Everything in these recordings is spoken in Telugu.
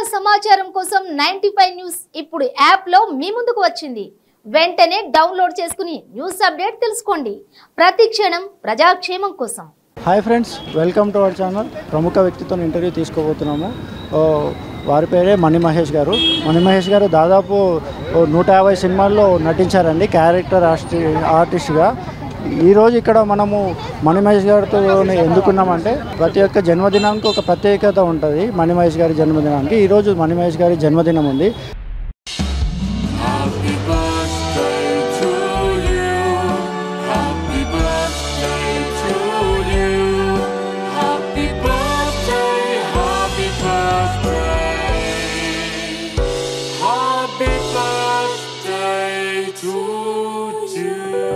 సమాచారం కోసం నైన్టీ ఫైవ్ న్యూస్ ఇప్పుడు యాప్ లో మీ ముందుకు వచ్చింది వెంటనే డౌన్లోడ్ చేసుకుని న్యూస్ అప్డేట్ తెలుసుకోండి ప్రతి క్షణం ప్రజాక్షేమం కోసం hi friends welcome to our channel ప్రముఖ వ్యక్తితో ఇంటర్వ్యూ తీసుకోబోతున్నాము ఓ, వారి పేరే మణి మహేష్ గారు మణి మహేష్ గారు దాదాపు ఓ నూట యాభై సినిమాల్లో నటించారండి క్యారెక్టర్ ఆర్టి ఆర్టిస్ట్గా ఈరోజు ఇక్కడ మనము మణి మహేష్ గారితో ఎందుకున్నామంటే ప్రతి ఒక్క జన్మదినానికి ఒక ప్రత్యేకత ఉంటుంది మణి మహేష్ గారి జన్మదినానికి ఈరోజు మణి మహేష్ గారి జన్మదినం ఉంది Happy birthday to you. Happy birthday to you. Happy birthday, happy birthday. Happy birthday to you.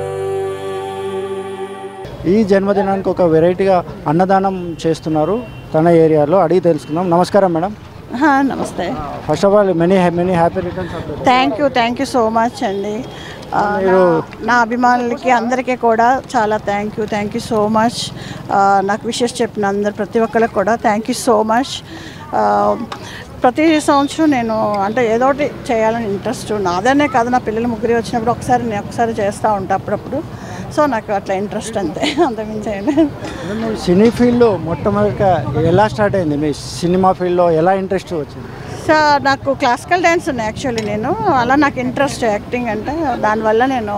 ఈ జన్మదినానికి ఒక వెరైటీగా అన్నదానం చేస్తున్నారు తన ఏరియాలో అడిగి తెలుసుకుందాం నమస్కారం మేడం హా, నమస్తే first of all many many happy returns of thank you thank you so much అండి ఆ, నా- నా అభిమానులకి అందరికీ కూడా చాలా thank you thank you so much నాకు విషెస్ చెప్పిన అందరు ప్రతి ఒక్కరికి కూడా థ్యాంక్ యూ సో మచ్ ప్రతి సంవత్సరం నేను అంటే ఏదో ఒకటి చేయాలని ఇంట్రెస్ట్ నాదనే కాదు నా పిల్లలు ముగ్గురు వచ్చినప్పుడు ఒకసారి నేను ఒకసారి చేస్తూ ఉంటా అప్పుడప్పుడు సో నాకు అట్లా ఇంట్రెస్ట్ అంతే అంతమించేయండి మీరు సినీ ఫీల్డ్లో మొట్టమొదటిగా ఎలా స్టార్ట్ అయింది మీ సినిమా ఫీల్డ్లో ఎలా ఇంట్రెస్ట్ వచ్చింది సో నాకు క్లాసికల్ డ్యాన్స్ ఉంది యాక్చువల్లీ నేను అలా నాకు ఇంట్రెస్ట్ యాక్టింగ్ అంటే దానివల్ల నేను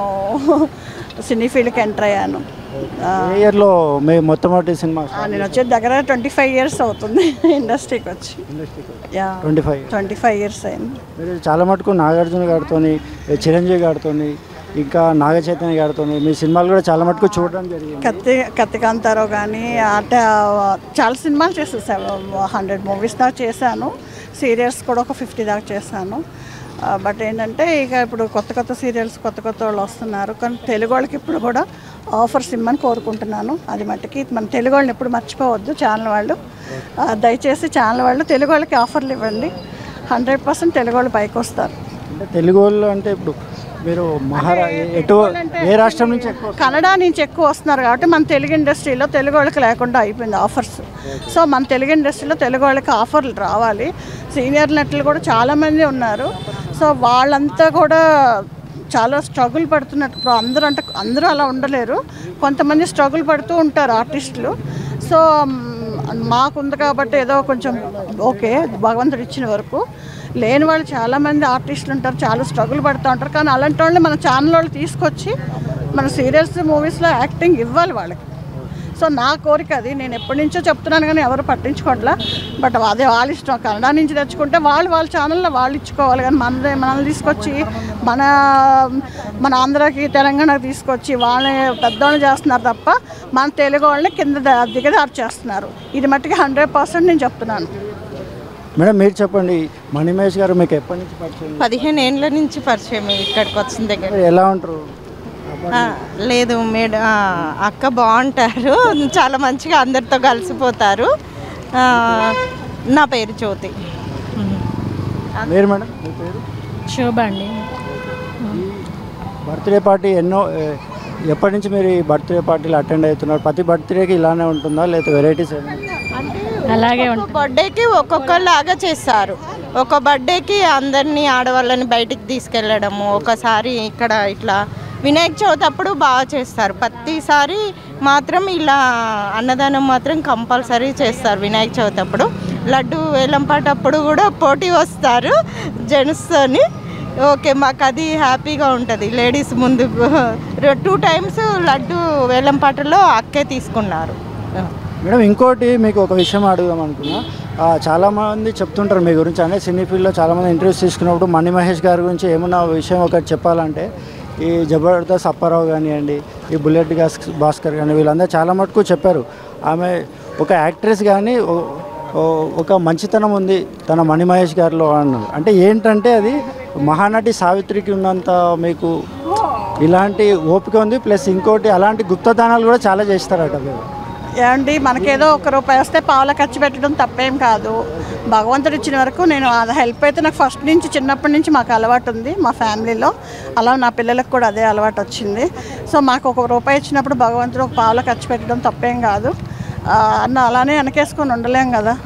సినీ ఫీల్డ్కి ఎంటర్ అయ్యాను ఆ, ఏ ఇయర్లో మీ మొట్టమొదటి సినిమా ఆ, నేను వచ్చేది దగ్గర ట్వంటీ ఫైవ్ ఇయర్స్ అవుతుంది ఇండస్ట్రీకి వచ్చి yeah twenty five twenty five years అయింది మీరు చాలా మటుకు నాగార్జున గారితో చిరంజీవి గారితో ఇంకా నాగ చైతన్య గారితో మీ సినిమాలు కూడా చాలా మటుకు చూడడం జరిగింది కత్తి కత్తికాంతారావు కానీ అంటే ఆ, చాలా సినిమాలు చేసేసాను హండ్రెడ్ మూవీస్ దాకా చేశాను సీరియల్స్ కూడా ఒక ఫిఫ్టీ దాకా చేశాను ఆ, బట్ ఏంటంటే ఇక ఇప్పుడు కొత్త కొత్త సీరియల్స్ కొత్త కొత్త వాళ్ళు వస్తున్నారు కానీ తెలుగు వాళ్ళకి ఇప్పుడు కూడా ఆఫర్స్ ఇమ్మని కోరుకుంటున్నాను అది మట్టుకి మన తెలుగు వాళ్ళని ఎప్పుడు మర్చిపోవద్దు ఛానల్ వాళ్ళు ఆ, దయచేసి ఛానల్ వాళ్ళు తెలుగు వాళ్ళకి ఆఫర్లు ఇవ్వండి హండ్రెడ్ పర్సెంట్ తెలుగు వాళ్ళు పైకి వస్తారు అంటే తెలుగు వాళ్ళు అంటే ఇప్పుడు మీరు మహారా ఎటు ఏ రాష్ట్రం నుంచి ఎక్కువ కన్నడ నుంచి ఎక్కువ వస్తున్నారు కాబట్టి మన తెలుగు ఇండస్ట్రీలో తెలుగు వాళ్ళకి లేకుండా అయిపోయింది ఆఫర్స్ సో మన తెలుగు ఇండస్ట్రీలో తెలుగు వాళ్ళకి ఆఫర్లు రావాలి సీనియర్ నటులు కూడా చాలామంది ఉన్నారు సో వాళ్ళంతా కూడా చాలా స్ట్రగుల్ పడుతున్నట్టు ఇప్పుడు అందరూ అంటే అందరూ అలా ఉండలేరు కొంతమంది స్ట్రగుల్ పడుతూ ఉంటారు ఆర్టిస్టులు సో మ్, మాకుంది కాబట్టి ఏదో కొంచెం ఓకే భగవంతుడు ఇచ్చిన వరకు లేని వాళ్ళు చాలామంది ఆర్టిస్టులు ఉంటారు చాలా స్ట్రగుల్ పడుతూ ఉంటారు కానీ అలాంటి వాళ్ళని మన ఛానల్ వాళ్ళు తీసుకొచ్చి మన సీరియల్స్ మూవీస్లో యాక్టింగ్ ఇవ్వాలి వాళ్ళకి సో నా కోరిక అది నేను ఎప్పటి నుంచో చెప్తున్నాను కానీ ఎవరు పట్టించుకోవట్లా బట్ అదే వాళ్ళ ఇష్టం కన్నడ నుంచి తెచ్చుకుంటే వాళ్ళు వాళ్ళ ఛానల్లో వాళ్ళు ఇచ్చుకోవాలి కానీ మనదే మనల్ని తీసుకొచ్చి మన మన ఆంధ్రాకి తెలంగాణకి తీసుకొచ్చి వాళ్ళని పెద్దవాళ్ళు చేస్తున్నారు తప్ప మన తెలుగు వాళ్ళని కింద ద- దిగదారు చేస్తున్నారు ఇది మట్టుకి హండ్రెడ్ పర్సెంట్ నేను చెప్తున్నాను మేడం మీరు చెప్పండి మణిమేష్ గారు మీకు ఎప్పటి నుంచి పరిచయం పదిహేను ఏండ్ల నుంచి పరిచయం ఇక్కడికి వచ్చిన దగ్గర మీరు ఎలా ఉంటారు ఆ, లేదు మేడం ఆ, అక్క బాగుంటారు చాలా మంచిగా అందరితో కలిసిపోతారు ఆ, నా పేరు జ్యోతి మీరు మేడం మీ పేరు శోభ అండి బర్త్డే పార్టీ ఎన్నో ఏ, ఎప్పటి నుంచి మీరు ఈ బర్త్డే పార్టీలు అటెండ్ అవుతున్నారు ప్రతి బర్త్డేకి ఇలానే ఉంటుందా లేదా వెరైటీస్ అలాగే ఒక్కొక్క బర్త్డేకి ఒక్కొక్కలాగా చేస్తారు ఒక బర్త్డేకి అందరినీ ఆడవాళ్ళని బయటికి తీసుకెళ్ళడము ఒకసారి ఇక్కడ ఇట్లా వినాయక చవితి అప్పుడు బాగా చేస్తారు ప్రతిసారి మాత్రం ఇలా అన్నదానం మాత్రం కంపల్సరీ చేస్తారు వినాయక చవితి అప్పుడు లడ్డు వేలంపాట అప్పుడు కూడా పోటీ వస్తారు జెంట్స్తోని ఓకే మాకు అది హ్యాపీగా ఉంటుంది లేడీస్ ముందు టూ టైమ్స్ లడ్డు వేలంపాటలో అక్కే తీసుకున్నారు మేడం ఇంకోటి మీకు ఒక విషయం అడుగుదాం అనుకున్నా ఆ, చాలా మంది చెప్తుంటారు మీ గురించి అంటే సినీ ఫీల్డ్లో చాలామంది ఇంటర్వ్యూస్ తీసుకున్నప్పుడు మణి మహేష్ గారి గురించి ఏమన్నా విషయం ఒకటి చెప్పాలంటే ఈ జబర్దస్త్ అప్పారావు కానివ్వండి ఈ బుల్లెట్ గాస్ భాస్కర్ కానీ వీళ్ళందరూ చాలా మటుకు చెప్పారు ఆమె ఒక యాక్ట్రెస్ కానీ ఓ- ఓ- ఒక మంచితనం ఉంది తన మణి మహేష్ గారిలో అన్నారు అంటే ఏంటంటే అది మహానటి సావిత్రికి ఉన్నంత మీకు ఇలాంటి ఓపిక ఉంది ప్లస్ ఇంకోటి అలాంటి గుప్తదానాలు కూడా చాలా చేస్తారట మీరు ఏమండి మనకేదో ఒక రూపాయి వస్తే పావుల ఖర్చు పెట్టడం తప్పేం కాదు భగవంతుడు ఇచ్చిన వరకు నేను అది హెల్ప్ అయితే నాకు ఫస్ట్ నుంచి చిన్నప్పటి నుంచి మాకు అలవాటు ఉంది మా ఫ్యామిలీలో అలా నా పిల్లలకు కూడా అదే అలవాటు వచ్చింది సో మాకు ఒక రూపాయి ఇచ్చినప్పుడు భగవంతుడు ఒక పావుల ఖర్చు పెట్టడం తప్పేం కాదు ఆ, అన్న అలానే వెనకేసుకొని ఉండలేం కదా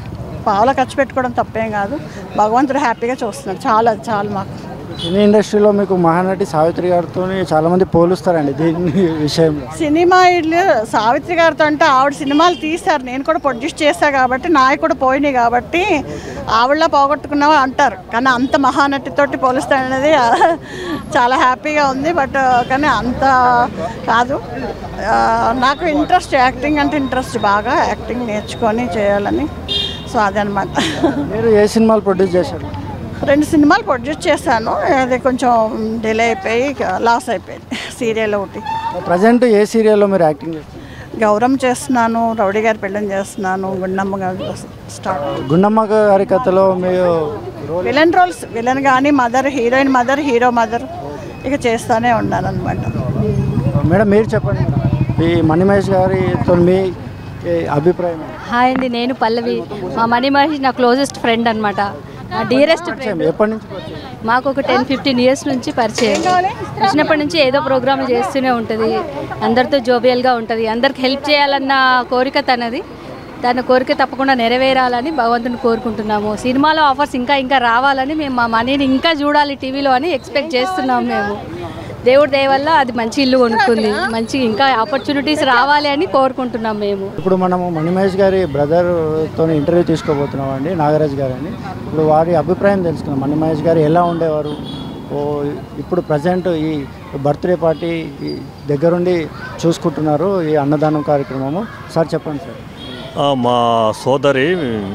పావుల ఖర్చు పెట్టుకోవడం తప్పేం కాదు భగవంతుడు హ్యాపీగా చూస్తున్నాడు చాలా చాలా మాకు సినీ ఇండస్ట్రీలో మీకు మహానటి సావిత్రి గారితో చాలామంది పోలుస్తారండి దీని విషయంలో సినిమా ఇల్లు సావిత్రి గారితో అంటే ఆవిడ సినిమాలు తీశారు నేను కూడా ప్రొడ్యూస్ చేశా కాబట్టి నాయి కూడా పోయినాయి కాబట్టి ఆవిడలా పోగొట్టుకున్నావా అంటారు కానీ అంత మహానటితోటి పోలుస్తాననేది ఆ, చాలా హ్యాపీగా ఉంది బట్ కానీ అంత కాదు ఆ, నాకు ఇంట్రెస్ట్ యాక్టింగ్ అంటే ఇంట్రెస్ట్ బాగా యాక్టింగ్ నేర్చుకొని చేయాలని సో అదనమాట మీరు ఏ సినిమాలు ప్రొడ్యూస్ చేశారు రెండు సినిమాలు ప్రొడ్యూస్ చేశాను అది కొంచెం డిలే అయిపోయి లాస్ అయిపోయింది సీరియల్ ఒకటి ప్రజెంట్ ఏ సీరియల్లో మీరు యాక్టింగ్ చేస్తారు గౌరవం చేస్తున్నాను రౌడీ గారి పెళ్ళని చేస్తున్నాను గుండమ్మ గారు స్టార్ట్ గుండమ్మ గారి కథలో మీరు విలన్ రోల్స్ విలన్ కానీ mother heroine mother hero mother ఇక చేస్తూనే ఉన్నాను అనమాట మేడం మీరు చెప్పండి ఈ మణిమహేష్ గారితో మీ ఏ అభిప్రాయం ఏంటి? హాయ్ అండి నేను పల్లవి మా మణి మహేష్ నా క్లోజెస్ట్ ఫ్రెండ్ అనమాట నా డియరెస్ట్ పరిచయం ఎప్పటి నుంచి పరిచయం? మాకు ఒక టెన్ ఫిఫ్టీన్ ఇయర్స్ నుంచి పరిచయం వచ్చినప్పటి నుంచి ఏదో ప్రోగ్రామ్ చేస్తూనే ఉంటుంది అందరితో జోబియల్గా ఉంటుంది అందరికి హెల్ప్ చేయాలన్న కోరిక తనది తన కోరిక తప్పకుండా నెరవేరాలని భగవంతుని కోరుకుంటున్నాము సినిమాలో ఆఫర్స్ ఇంకా ఇంకా రావాలని మేము మా మనీని ఇంకా చూడాలి టీవీలో అని ఎక్స్పెక్ట్ చేస్తున్నాం మేము దేవుడి దయ వల్ల అది మంచి ఇల్లు కొనుక్కుంది మంచి ఇంకా ఆపర్చునిటీస్ రావాలి అని కోరుకుంటున్నాం మేము ఇప్పుడు మనము మణిమహేష్ గారి బ్రదర్తో ఇంటర్వ్యూ తీసుకోబోతున్నాం అండి నాగరాజ్ గారు అని ఇప్పుడు వారి అభిప్రాయం తెలుసుకున్నాం మణిమహేష్ గారు ఎలా ఉండేవారు ఓ ఇప్పుడు ప్రజెంట్ ఈ బర్త్డే పార్టీ ఈ దగ్గరుండి చూసుకుంటున్నారు ఈ అన్నదానం కార్యక్రమము సార్ చెప్పండి సార్ ఆ, మా సోదరి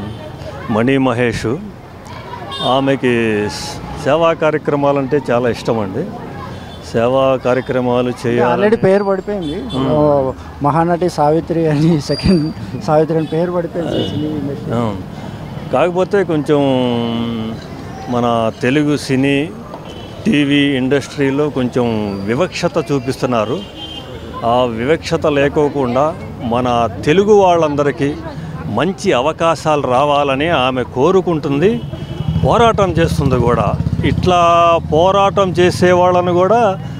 మణి మహేష్ ఆమెకి సేవా కార్యక్రమాలంటే చాలా ఇష్టం అండి సేవా కార్యక్రమాలు చేయాలి ఆల్రెడీ పేరు పడిపోయింది ఓ, మహానటి సావిత్రి అని సెకండ్ సావిత్రి అని పేరు పడిపోయింది సినీ ఇండస్ట్రీ ఆ. కాకపోతే కొంచెం మన తెలుగు సినీ టీవీ ఇండస్ట్రీలో కొంచెం వివక్షత చూపిస్తున్నారు ఆ వివక్షత లేకోకుండా మన తెలుగు వాళ్ళందరికీ మంచి అవకాశాలు రావాలని ఆమె కోరుకుంటుంది పోరాటం చేస్తుంది కూడా ఇట్లా పోరాటం చేసే వాళ్ళను కూడా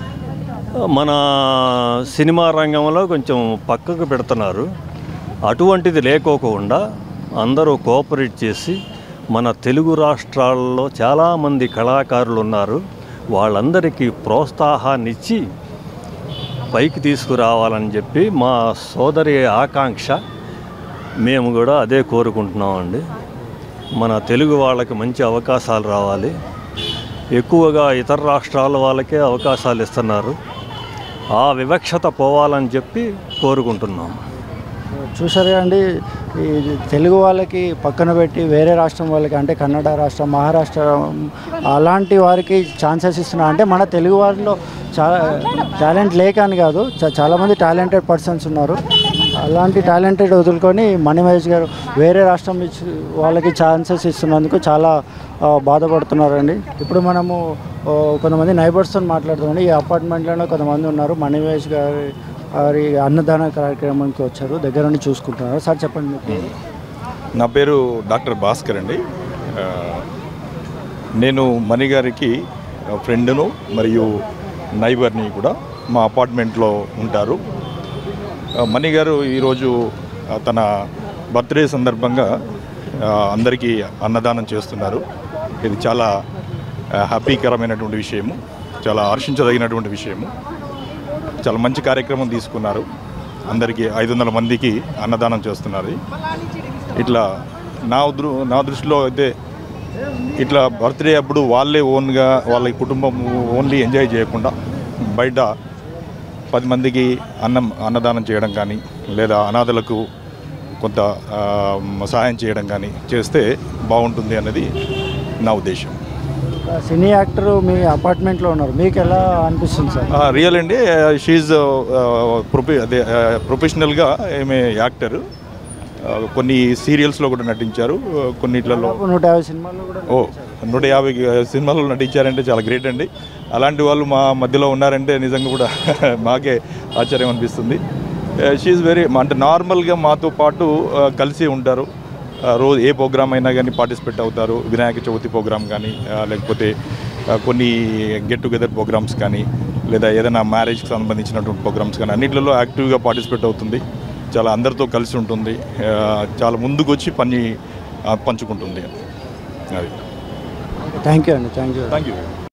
మన సినిమా రంగంలో కొంచెం పక్కకు పెడుతున్నారు అటువంటిది లేకోకుండా అందరూ కోఆపరేట్ చేసి మన తెలుగు రాష్ట్రాల్లో చాలామంది కళాకారులు ఉన్నారు వాళ్ళందరికీ ప్రోత్సాహాన్ని ఇచ్చి పైకి తీసుకురావాలని చెప్పి మా సోదరి ఆకాంక్ష మేము కూడా అదే కోరుకుంటున్నామండి మన తెలుగు వాళ్ళకి మంచి అవకాశాలు రావాలి ఎక్కువగా ఇతర రాష్ట్రాల వాళ్ళకే అవకాశాలు ఇస్తున్నారు ఆ వివక్షత పోవాలని చెప్పి కోరుకుంటున్నాం చూసారు అండి ఈ తెలుగు వాళ్ళకి పక్కన పెట్టి వేరే రాష్ట్రం వాళ్ళకి అంటే కన్నడ రాష్ట్రం మహారాష్ట్ర అలాంటి వారికి ఛాన్సెస్ ఇస్తున్నారు అంటే మన తెలుగు వారిలో చాలా టాలెంట్ లేక అని కాదు చా- చాలామంది టాలెంటెడ్ పర్సన్స్ ఉన్నారు అలాంటి టాలెంటెడ్ వదులుకొని మణి మహేష్ గారు వేరే రాష్ట్రం ఇచ్చి వాళ్ళకి ఛాన్సెస్ ఇస్తున్నందుకు చాలా ఆ, బాధపడుతున్నారండి ఇప్పుడు మనము ఓ, కొంతమంది నైబర్స్తో మాట్లాడుతున్నాం ఈ అపార్ట్మెంట్లోనే కొంతమంది ఉన్నారు మణి మహేష్ గారి వారి అన్నదాన కార్యక్రమానికి వచ్చారు దగ్గర నుండి చూసుకుంటున్నారు సార్ చెప్పండి మీ పేరు. నా పేరు డాక్టర్ భాస్కర్ అండి ఆ, నేను మణి గారికి ఫ్రెండ్ను మరియు నైబర్ని కూడా మా అపార్ట్మెంట్లో ఉంటారు ఆ, మణి గారు ఈరోజు ఆ, తన బర్త్డే సందర్భంగా ఆ, అందరికీ అన్నదానం చేస్తున్నారు ఇది చాలా ఆ, హ్యాపీకరమైనటువంటి విషయము చాలా హర్షించదగినటువంటి విషయము చాలా మంచి కార్యక్రమం తీసుకున్నారు అందరికీ ఐదు వందల మందికి అన్నదానం చేస్తున్నారు ఇట్లా నా దృ నా దృష్టిలో అయితే ఇట్లా బర్త్డే అప్పుడు వాళ్ళే ఓన్గా వాళ్ళ కుటుంబం ఓన్లీ ఎంజాయ్ చేయకుండా బయట పది మందికి అన్నం అన్నదానం చేయడం కానీ లేదా అనాథలకు కొంత ఆ, సహాయం చేయడం కానీ చేస్తే బాగుంటుంది అన్నది నా ఉద్దేశం ఆ, సినీ యాక్టర్ మీ అపార్ట్మెంట్లో ఉన్నారు మీకు ఎలా అనిపిస్తుంది సార్ రియల్ అండి షీఈ్ ప్రొఫె అదే ప్రొఫెషనల్గా ఏమే యాక్టర్ కొన్ని సీరియల్స్లో కూడా నటించారు ఆ, కొన్నిట్లలో నూట యాభై సినిమాల్లో కూడా ఓ నూట యాభై సినిమాలు నటించారంటే చాలా గ్రేట్ అండి అలాంటి వాళ్ళు మా మధ్యలో ఉన్నారంటే నిజంగా కూడా మాకే ఆశ్చర్యం అనిపిస్తుంది షీఈ్ వెరీ అంటే నార్మల్గా మాతో పాటు ఆ, కలిసి ఉంటారు ఆ, రోజు ఏ ప్రోగ్రామ్ అయినా కానీ పార్టిసిపేట్ అవుతారు వినాయక చవితి ప్రోగ్రామ్ కానీ ఆ, లేకపోతే ఆ, కొన్ని గెట్ టుగెదర్ ప్రోగ్రామ్స్ కానీ లేదా ఏదైనా మ్యారేజ్కి సంబంధించినటువంటి ప్రోగ్రామ్స్ కానీ అన్నిట్లలో యాక్టివ్గా పార్టిసిపేట్ అవుతుంది చాలా అందరితో కలిసి ఉంటుంది ఆ, చాలా ముందుకు వచ్చి పని ఆ, పంచుకుంటుంది అది థ్యాంక్ యూ అండి థ్యాంక్ యూ థ్యాంక్ యూ